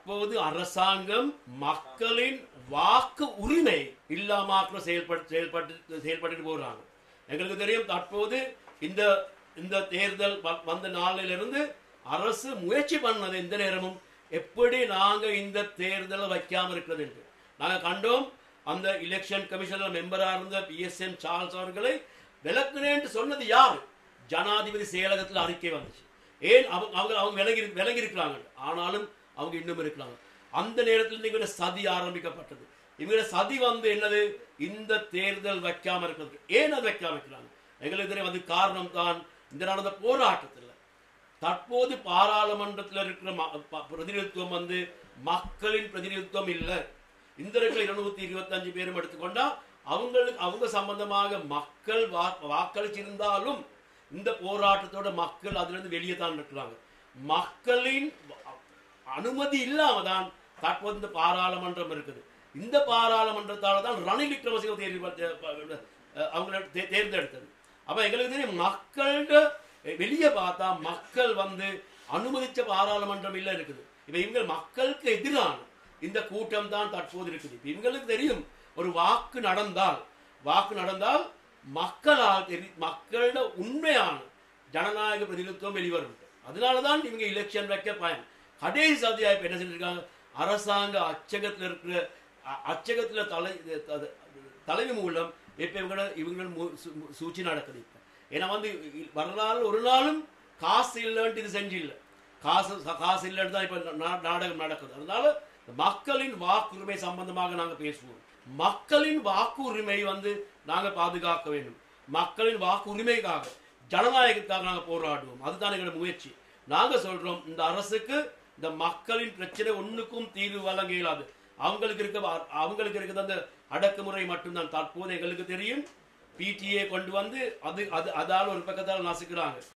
தற்போது அரசாங்கம் மக்களின் வாக்கு உரிமை இல்லாம செயல்பட்டு செயல்பட்டு செயல்பட்டு போறாங்க எங்களுக்கு தெரியும் தற்போது இந்த இந்த தேர்தல் வ- வந்த நாளிலிருந்து அரசு முயற்சி பண்ணது இந்த நேரமும் எப்படி நாங்க இந்த தேர்தலை வைக்காம இருக்கிறது என்று நாங்க கண்டோம் அந்த எலெக்ஷன் கமிஷனர் மெம்பரா இருந்த பிஎஸ்என் சார்ல்ஸ் அவர்களை விளக்குனேன்னு சொன்னது யார் ஜனாதிபதி செயலகத்தில் அறிக்கை வந்துச்சு ஏன் அவங்க அவங்க அவங்க விலகி விலகி இருக்கிறாங்க ஆனாலும் அவங்க இன்னும் இருக்கிறாங்க அந்த நேரத்தில் இவங்க சதி ஆரம்பிக்கப்பட்டது இவங்க சதி வந்து என்னது இந்த தேர்தல் வைக்காம இருக்கிறது ஏன் அது வைக்காம இருக்கிறாங்க எங்களுக்கு தெரியும் அது காரணம் தான் இந்த நடந்த போராட்டத்தில் தற்போது பாராளுமன்றத்தில் இருக்கிற ம- ப- பிரதிநிதித்துவம் வந்து மக்களின் பிரதிநிதித்துவம் இல்லை இந்த இருக்கிற இருநூத்தி இருபத்தஞ்சு பேரும் எடுத்துக்கொண்டா அவங்களுக்கு அவங்க சம்பந்தமாக மக்கள் வா- வாக்களிச்சிருந்தாலும் இந்த போராட்டத்தோட மக்கள் அதுல இருந்து வெளியே தான் இருக்கிறாங்க மக்களின் அனுமதி இல்லாம தான் தற்போது இந்த பாராளுமன்றம் இருக்குது இந்த பாராளுமன்றத்தால தான் ரணில் விக்ரமசிங்க தேர்வு அவங்க தே- தேர்ந்தெடுத்தது அப்ப எங்களுக்கு தெரியும் மக்கள்கிட்ட வெளியே பார்த்தா மக்கள் வந்து அனுமதிச்ச பாராளுமன்றம் இல்ல இருக்குது இப்ப இவங்க மக்களுக்கு எதிரான இந்த கூட்டம் தான் தற்போது இருக்குது இப்ப இவங்களுக்கு தெரியும் ஒரு வாக்கு நடந்தால் வாக்கு நடந்தால் மக்களால் தெரி மக்களோட உண்மையான ஜனநாயக பிரதிநிதித்துவம் வெளிவரும் அதனாலதான் இவங்க எலெக்ஷன் வைக்க பயன் கடைசி சதியா இப்ப என்ன செஞ்சிருக்காங்க அரசாங்க அச்சகத்துல இருக்கிற அ- அச்சகத்துல தலை த- தலைவி மூலம் இப்ப இவங்க இவங்க மு- சூ- சூழ்ச்சி நடக்குது இப்ப ஏன்னா வந்து இ- வரலாறு ஒரு நாளும் காசு இல்லைன்ட்டு இது செஞ்சு இல்லை காசு காசு இல்லைன்னு தான் இப்ப நா- நாடகம் நடக்குது அதனால மக்களின் வாக்குரிமை சம்பந்தமாக நாங்க பேசுவோம் மக்களின் வாக்குரிமை வந்து நாங்க பாதுகாக்க வேண்டும் மக்களின் வாக்குரிமைக்காக ஜனநாயகத்துக்காக நாங்க போராடுவோம் அதுதான் எங்களோட முயற்சி நாங்க சொல்றோம் இந்த அரசுக்கு இந்த மக்களின் பிரச்சனை ஒண்ணுக்கும் தீர்வு வழங்க இயலாது அவங்களுக்கு இருக்க அவங்களுக்கு இருக்கிற அந்த அடக்குமுறை மட்டும்தான் தற்போது எங்களுக்கு தெரியும் பிடிஏ கொண்டு வந்து அது அது அதால ஒரு பக்கத்தால் நசுக்கிறாங்க